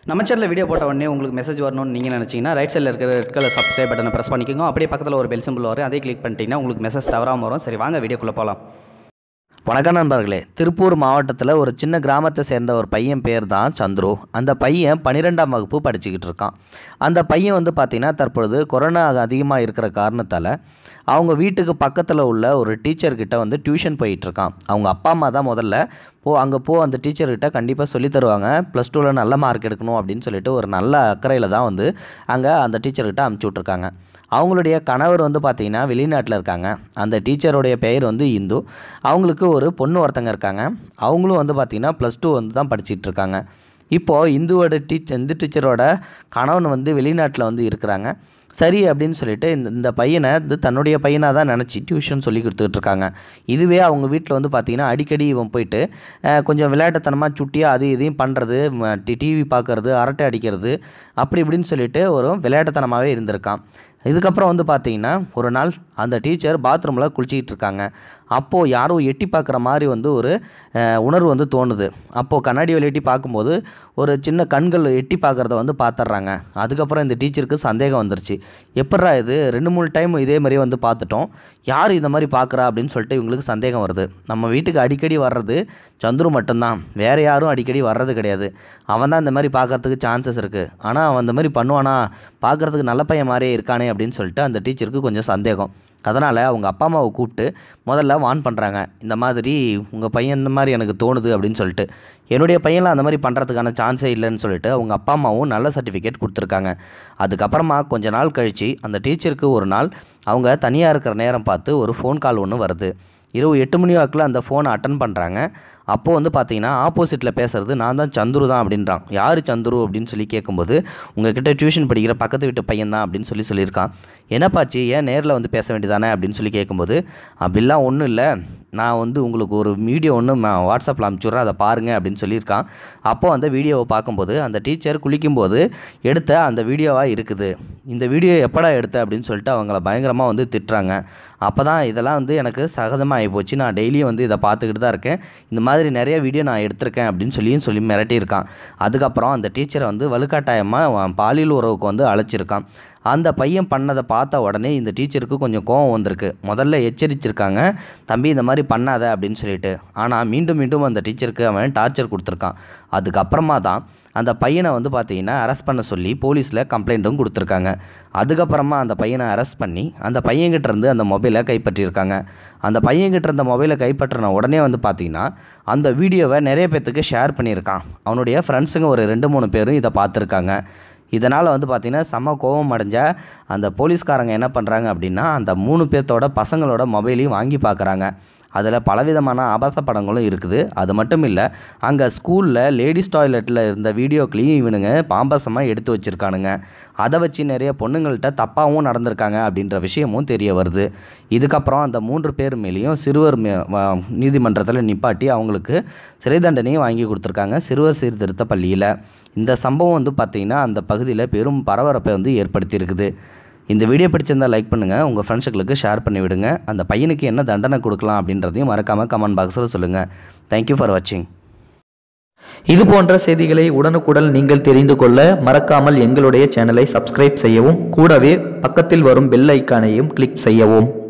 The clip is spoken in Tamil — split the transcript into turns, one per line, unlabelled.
நம்ம சேனலில் வீடியோ போட்ட உடனே உங்களுக்கு மெசேஜ் வரணும்னு நீங்கள் நினச்சிங்கன்னா ரைட் சைடில் இருக்கிற ரெட் கலர் சப்ஸ்கிரைப் பட்டனை ப்ரெஸ் பண்ணிக்கோங்க அப்படியே பக்கத்தில் ஒரு பெல் சிம்பிள் வரும் அதே கிளிக் பண்ணிட்டீங்கன்னா உங்களுக்கு மெசேஜ் தவறாமல் வரும் சரி வாங்க வீடியோக்குள்ளே போகலாம்
வணக்கம் நண்பர்களே திருப்பூர் மாவட்டத்தில் ஒரு சின்ன கிராமத்தை சேர்ந்த ஒரு பையன் பேர் தான் சந்துரு அந்த பையன் பன்னிரெண்டாம் வகுப்பு படிச்சுக்கிட்டு இருக்கான் அந்த பையன் வந்து பார்த்திங்கன்னா தற்பொழுது கொரோனா அதிகமாக இருக்கிற காரணத்தால் அவங்க வீட்டுக்கு பக்கத்தில் உள்ள ஒரு டீச்சர்கிட்ட வந்து டியூஷன் போயிட்டுருக்கான் அவங்க அப்பா அம்மா தான் முதல்ல போ அங்கே போ அந்த டீச்சர்கிட்ட கண்டிப்பாக சொல்லித் தருவாங்க ப்ளஸ் டூவில் நல்ல மார்க் எடுக்கணும் அப்படின்னு சொல்லிட்டு ஒரு நல்ல அக்கறையில் தான் வந்து அங்கே அந்த டீச்சர்கிட்ட அமுச்சு விட்ருக்காங்க அவங்களுடைய கணவர் வந்து பார்த்திங்கன்னா வெளிநாட்டில் இருக்காங்க அந்த டீச்சருடைய பெயர் வந்து இந்து அவங்களுக்கு ஒரு பொண்ணு ஒருத்தங்க இருக்காங்க அவங்களும் வந்து பார்த்திங்கன்னா ப்ளஸ் டூ வந்து தான் படிச்சிட்டு இருக்காங்க இப்போது இந்துவோட டீச்சர் இந்த டீச்சரோட கணவன் வந்து வெளிநாட்டில் வந்து இருக்கிறாங்க சரி அப்படின்னு சொல்லிட்டு இந்த இந்த பையனை இது தன்னுடைய பையனாக தான் நினச்சி டியூஷன் சொல்லி கொடுத்துட்டு இருக்காங்க இதுவே அவங்க வீட்டில் வந்து பார்த்திங்கன்னா அடிக்கடி இவன் போயிட்டு அஹ், கொஞ்சம் விளையாட்டுத்தனமாக சுட்டியாக அது இதையும் பண்ணுறது டிவி பார்க்குறது அரட்டை அடிக்கிறது அப்படி இப்படின்னு சொல்லிட்டு ஒரு விளையாட்டுத்தனமாகவே இருந்திருக்கான் இதுக்கப்புறம் வந்து பார்த்தீங்கன்னா ஒரு நாள் அந்த டீச்சர் பாத்ரூமில் குளிச்சிக்கிட்டு இருக்காங்க அப்போது யாரோ எட்டி பார்க்குற மாதிரி வந்து ஒரு அஹ், உணர்வு வந்து தோணுது அப்போது கண்ணாடி வழி எட்டி பார்க்கும்போது ஒரு சின்ன கண்கள் எட்டி பார்க்குறத வந்து பார்த்துட்றாங்க அதுக்கப்புறம் இந்த டீச்சருக்கு சந்தேகம் வந்துருச்சு எப்பட்றா இது ரெண்டு மூணு டைம் இதே மாதிரியே வந்து பார்த்துட்டோம் யார் இந்த மாதிரி பார்க்குறா அப்படின்னு சொல்லிட்டு இவங்களுக்கு சந்தேகம் வருது நம்ம வீட்டுக்கு அடிக்கடி வர்றது சந்துரு மட்டும்தான் வேறு யாரும் அடிக்கடி வர்றது கிடையாது அவன் தான் இந்த மாதிரி பார்க்கறதுக்கு சான்சஸ் இருக்குது ஆனால் அவன் இந்த மாதிரி பண்ணுவானா பார்க்குறதுக்கு நல்ல பையன் மாதிரியே இருக்கானே அப்படின்னு சொல்லிட்டு அந்த டீச்சருக்கு கொஞ்சம் சந்தேகம் அதனால் அவங்க அப்பா அம்மாவை கூப்பிட்டு முதல்ல வான் பண்ணுறாங்க இந்த மாதிரி உங்கள் பையன் இந்த மாதிரி எனக்கு தோணுது அப்படின்னு சொல்லிட்டு என்னுடைய பையன்லாம் அந்த மாதிரி பண்ணுறதுக்கான சான்ஸே இல்லைன்னு சொல்லிட்டு அவங்க அப்பா அம்மாவும் நல்ல சர்டிஃபிகேட் கொடுத்துருக்காங்க அதுக்கப்புறமா கொஞ்ச நாள் கழித்து அந்த டீச்சருக்கு ஒரு நாள் அவங்க தனியாக இருக்கிற நேரம் பார்த்து ஒரு ஃபோன் கால் ஒன்று வருது இரவு எட்டு மணி வாக்கில் அந்த ஃபோனை அட்டன் பண்ணுறாங்க அப்போது வந்து பார்த்தீங்கன்னா ஆப்போசிட்டில் பேசுகிறது நான் தான் சந்துரு தான் அப்படின்றான் யார் சந்துரு அப்படின்னு சொல்லி கேட்கும்போது உங்ககிட்ட டியூஷன் படிக்கிற பக்கத்து வீட்டு பையன் தான் அப்படின்னு சொல்லி சொல்லியிருக்கான் என்னப்பாச்சு ஏன் நேரில் வந்து பேச வேண்டியதானே அப்படின்னு சொல்லி கேட்கும்போது அப்படிலாம் ஒன்றும் இல்லை நான் வந்து உங்களுக்கு ஒரு வீடியோ ஒன்று வாட்ஸ்அப்பில் அனுப்பிச்சுட்றேன் அதை பாருங்கள் அப்படின்னு சொல்லியிருக்கான் அப்போது அந்த வீடியோவை பார்க்கும்போது அந்த டீச்சர் குளிக்கும்போது எடுத்த அந்த வீடியோவாக இருக்குது இந்த வீடியோ எப்படா எடுத்த அப்படின்னு சொல்லிட்டு அவங்கள பயங்கரமாக வந்து திட்டுறாங்க அப்போ தான் இதெல்லாம் வந்து எனக்கு சகஜமாக ஆகிப்போச்சு நான் டெய்லியும் வந்து இதை பார்த்துக்கிட்டு தான் இருக்கேன் இந்த மாதிரி நிறைய வீடியோ நான் எடுத்திருக்கேன் அப்படின்னு சொல்லியும் சொல்லி மிரட்டியிருக்கான் அதுக்கப்புறம் அந்த டீச்சரை வந்து வலுக்கட்டாயமாக பாலியல் உறவுக்கு வந்து அழைச்சிருக்கான் அந்த பையன் பண்ணதை பார்த்த உடனே இந்த டீச்சருக்கு கொஞ்சம் கோவம் வந்திருக்கு முதல்ல எச்சரிச்சிருக்காங்க தம்பி இந்த மாதிரி பண்ணாத அப்படின்னு சொல்லிட்டு ஆனால் மீண்டும் மீண்டும் அந்த டீச்சருக்கு அவன் டார்ச்சர் கொடுத்துருக்கான் அதுக்கப்புறமா தான் அந்த பையனை வந்து பார்த்தீங்கன்னா அரெஸ்ட் பண்ண சொல்லி போலீஸில் கம்ப்ளைண்ட்டும் கொடுத்துருக்காங்க அதுக்கப்புறமா அந்த பையனை அரெஸ்ட் பண்ணி அந்த பையன்கிட்ட இருந்து அந்த மொபைலை கைப்பற்றியிருக்காங்க அந்த பையன்கிட்ட இருந்த மொபைலை கைப்பற்றின உடனே வந்து பார்த்தீங்கன்னா அந்த வீடியோவை நிறைய பேர்த்துக்கு ஷேர் பண்ணியிருக்கான் அவனுடைய ஃப்ரெண்ட்ஸுங்க ஒரு ரெண்டு மூணு பேரும் இதை பார்த்துருக்காங்க இதனால் வந்து பார்த்திங்கன்னா செம்ம கோபம் அடைஞ்ச அந்த போலீஸ்காரங்க என்ன பண்ணுறாங்க அப்படின்னா அந்த மூணு பேர்த்தோட பசங்களோட மொபைலையும் வாங்கி பார்க்குறாங்க அதில் பலவிதமான ஆபாச படங்களும் இருக்குது அது மட்டும் இல்லை அங்கே ஸ்கூலில் லேடிஸ் டாய்லெட்டில் இருந்த வீடியோக்களையும் இவனுங்க பாம்பசமாக எடுத்து வச்சுருக்கானுங்க அதை வச்சு நிறைய பொண்ணுங்கள்கிட்ட தப்பாகவும் நடந்திருக்காங்க அப்படின்ற விஷயமும் தெரிய வருது இதுக்கப்புறம் அந்த மூன்று பேர் மேலேயும் சிறுவர் மே வ- நீதிமன்றத்தில் நிப்பாட்டி அவங்களுக்கு சிறை தண்டனையும் வாங்கி கொடுத்துருக்காங்க சிறுவர் சீர்திருத்த பள்ளியில் இந்த சம்பவம் வந்து பார்த்திங்கன்னா அந்த பகுதியில் பெரும் பரபரப்பை வந்து ஏற்படுத்தியிருக்குது இந்த வீடியோ பிடிச்சிருந்தா லைக் பண்ணுங்கள் உங்கள் ஃப்ரெண்ட்ஸுகளுக்கு ஷேர் பண்ணி விடுங்க அந்த பையனுக்கு என்ன தண்டனை கொடுக்கலாம் அப்படின்றதையும் மறக்காமல் கமெண்ட் பாக்ஸில் சொல்லுங்கள் தேங்க்யூ ஃபார் வாட்சிங்
இது போன்ற செய்திகளை உடனுக்குடன் நீங்கள் தெரிந்து கொள்ள மறக்காமல் எங்களுடைய சேனலை சப்ஸ்கிரைப் செய்யவும் கூடவே பக்கத்தில் வரும் பெல் ஐக்கானையும் கிளிக் செய்யவும்